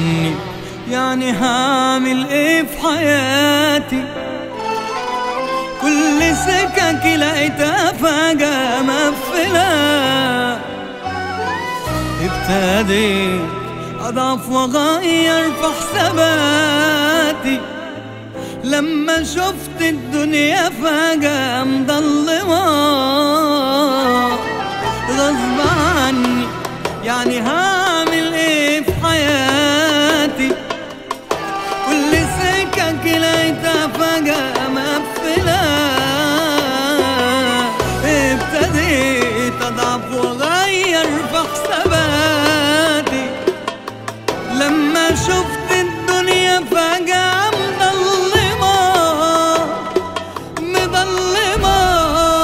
عني يعني هعمل ايه في حياتي كل سكك لقيتها فجأة مقفلة ابتديت أضعف وأغير في حساباتي لما شفت الدنيا فجأة مضلمة غصب عني يعني هعمل ايه في حياتي كل سكك لقيتها فجأة مقفلة ابتديت أضعف وأغير في حساباتي لما شفت الدنيا فجأة مضلمة مضلمة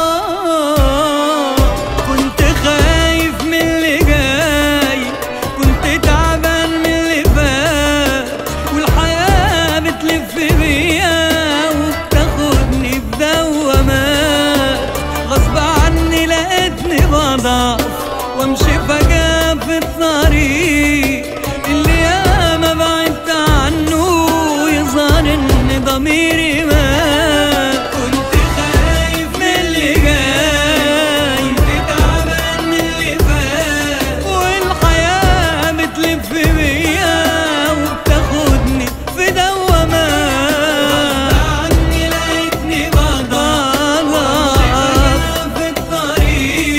كنت خايف من اللي جاي كنت تعبان من اللي فات والحياة بتلف بيا وبتاخدني في دوامات غصب عني لقيتني بضعف وامشي فجأة في الطريق اللي ياما بعدت عنه يظهر ان ضميري مات كنت خايف من اللي جاي كنت تعبان من اللي فات والحياة بتلف بيا وبتاخدني في دوامات عني لقيتني بضل في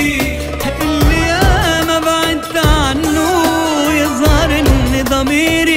الطريق اللي ياما بعدت عنه يظهر ان ضميري